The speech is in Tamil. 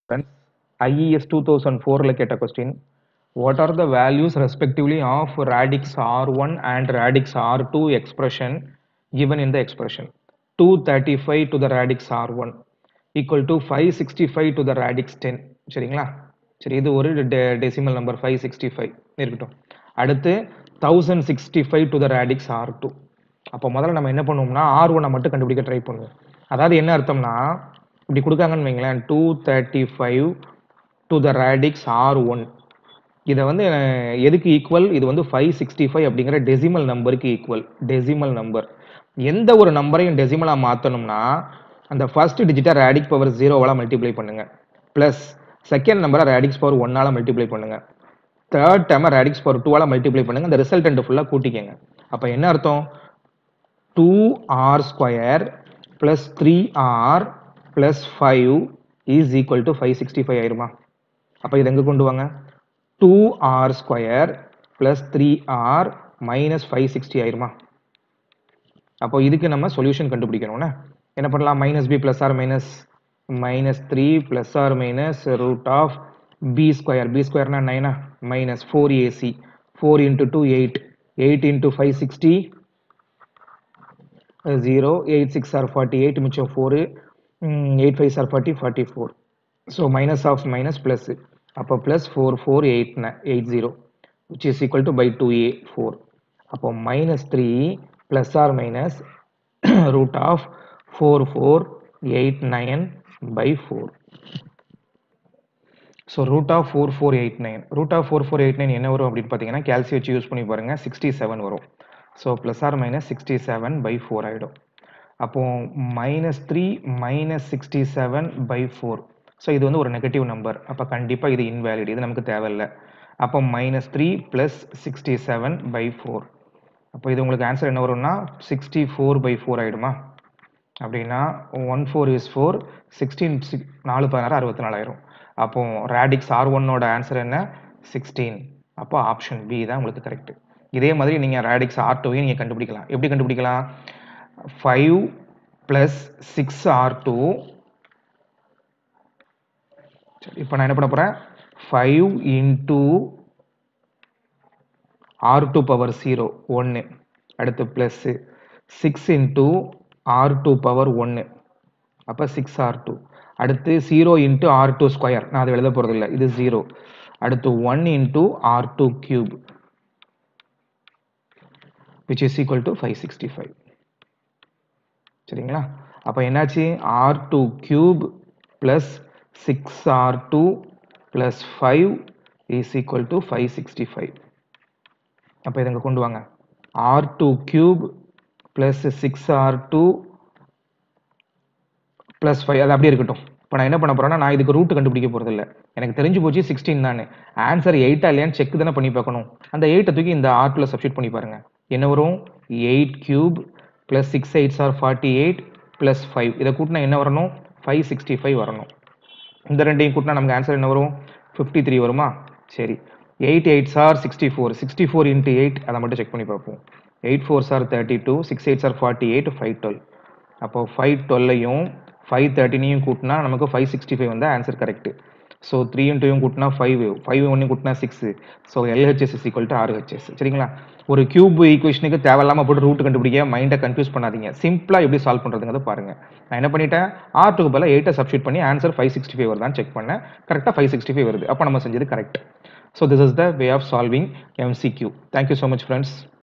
Friends, IES 2004 கேட்ட question what are the values respectively of radix r1 and radix r2 expression given in the expression 235 to the radix r1 equal to 565 to the radix 10 சரிங்களா சரி இது ஒரு டெசிமல் நம்பர் 565 இருக்கட்டும் அடுத்து 1065 to the radix r2 அப்போ முதல்ல நம்ம என்ன பண்ணுவோம்னா ஆர் ஒன்னை மட்டும் கண்டுபிடிக்க ட்ரை பண்ணுவோம் அதாவது என்ன அர்த்தம்னா இப்படி கொடுக்காங்கன்னு வைங்களேன் two thirty five to the radix r one இதை வந்து அஹ், எதுக்கு ஈக்குவல் இது வந்து ஃபைவ் சிக்ஸ்டி ஃபைவ் அப்படிங்கிற டெசிமல் நம்பருக்கு ஈக்குவல் டெசிமல் நம்பர் எந்த ஒரு நம்பரையும் டெசிமலாக மாற்றணும்னா அந்த ஃபர்ஸ்ட் டிஜிட்டை ரேடிக் பவர் ஜீரோவால் மல்டிப்ளை பண்ணுங்க ப்ளஸ் செகண்ட் நம்பரை ரேடிக்ஸ் பவர் ஒன்னால் மல்டிப்ளை பண்ணுங்க தேர்ட் டைமை ரேடிக்ஸ் பவர் டூவால் மல்டிப்ளை பண்ணுங்க அந்த ரிசல்டன்ட் ஃபுல்லாக கூட்டிக்கங்க அப்போ என்ன அர்த்தம் two r square plus three r plus five is equal to five sixty five ஆயிருமா அப்போ இது எங்கே கொண்டு வாங்க two r square plus three r minus five sixty ஆயிருமா அப்போ இதுக்கு நம்ம சொல்யூஷன் கண்டுபிடிக்கணும்னா என்ன பண்ணலாம் minus b plus r minus minus three plus r minus root of b square b ஸ்கொயர்னா நைனா minus four ac four into two eight eight into five sixty zero eight six r forty eight மிச்சம் four eight five r forty forty four so minus of minus plus அப்போ plus four four eight eight zero which is equal to by two a four அப்போ minus three plus r minus root of four four eight nine by four so root of four four eight nine root of four four eight nine என்ன வரும் அப்படின்னு பார்த்தீங்கன்னா கேல்சி வச்சு யூஸ் பண்ணி பாருங்க சிக்ஸ்டி செவன் வரும் so plus r minus sixty seven by four ஆகிடும் அப்போ minus three minus sixty seven by four so இது வந்து ஒரு நெகட்டிவ் நம்பர் அப்போ கண்டிப்பாக இது இன்வேலிட் இது நமக்கு தேவையில்லை அப்போ minus three plus sixty seven by four அப்போ இது உங்களுக்கு ஆன்சர் என்ன வரும்னா சிக்ஸ்டி ஃபோர் பை ஃபோர் ஆகிடுமா அப்படின்னா one four is four sixteen சிக் நாலு பதினாறு அறுபத்தி நாலாயிரம் அப்போ ரேடிக்ஸ் ஆர் ஒன்னோட ஆன்சர் என்ன சிக்ஸ்டீன் அப்போ ஆப்ஷன் பி தான் உங்களுக்கு கரெக்ட் இதே மாதிரி நீங்கள் ரேடிக்ஸ் ஆர் டூவையும் நீங்கள் கண்டுபிடிக்கலாம் எப்படி கண்டுபிடிக்கலாம் five plus six r two சரி இப்போ நான் என்ன பண்ண போகிறேன் five into r two power zero ஒன்று அடுத்து plus six into r two power ஒன்று அப்போ சிக்ஸ் ஆர் டூ அடுத்து zero into r two square நான் அதை எழுத போகிறது இல்லை இது ஜீரோ அடுத்து one into r two cube which is equal to five sixty five சரிங்களா அப்போ என்னாச்சு r two cube plus six r two plus five is equal to five sixty five அப்போ இதை இங்கே கொண்டு வாங்க r two cube plus six r two plus five அது அப்படியே இருக்கட்டும் இப்போ நான் என்ன பண்ண போறேன்னா நான் இதுக்கு ரூட் கண்டுபிடிக்க போகிறது இல்லை எனக்கு தெரிஞ்சு போச்சு சிக்ஸ்டீன் தானே ஆன்சர் எயிட்டா இல்லையான்னு செக் தானே பண்ணி பார்க்கணும் அந்த எயிட்டை தூக்கி இந்த ஆர்ட்ல சப்ஸ்டியூட் பண்ணி பாருங்க என்ன வரும் eight cube plus six eights r forty eight plus five இதை கூட்டினா என்ன வரணும் ஃபைவ் சிக்ஸ்டி ஃபைவ் வரணும் இந்த ரெண்டையும் கூட்டினா நமக்கு ஆன்சர் என்ன வரும் ஃபிஃப்டி த்ரீ வருமா சரி eight eight are sixty four sixty four into eight அதை மட்டும் செக் பண்ணி பார்ப்போம் eight four are thirty two six eight are forty eight five twelve அப்போ ஃபைவ் டுவெல்லையும் ஃபைவ் தேர்ட்டினையும் கூட்டினா நமக்கு ஃபைவ் சிக்ஸ்டி ஃபைவ் வந்து ஆன்சர் கரெக்ட் ஸோ த்ரீ இன்ட்டையும் கூட்டினா ஃபைவ் ஃபைவ் ஒன்றையும் கூட்டினா six so LHS is equal to RHS சரிங்களா ஒரு கியூப் ஈக்குவேஷனுக்கு தேவையில்லாமல் போட்டு ரூட் கண்டுபிடிக்க மைண்டை கன்ஃபியூஸ் பண்ணாதீங்க சிம்பிளாக எப்படி சால்வ் பண்ணுறதுங்கிறத பாருங்க நான் என்ன பண்ணிட்டேன் ஆர் டூக்கு பதிலாக எயிட்டை சப்ஸ்டியூட் பண்ணி ஆன்சர் ஃபைவ் சிக்ஸ்டி ஃபைவ் வருதான்னு செக் பண்ணேன் கரெக்டாக ஃபைவ் சிக்ஸ்டி ஃபைவ் வருது அப்போ நம்ம செஞ்சது correct so this is the way of solving MCQ thank you so much friends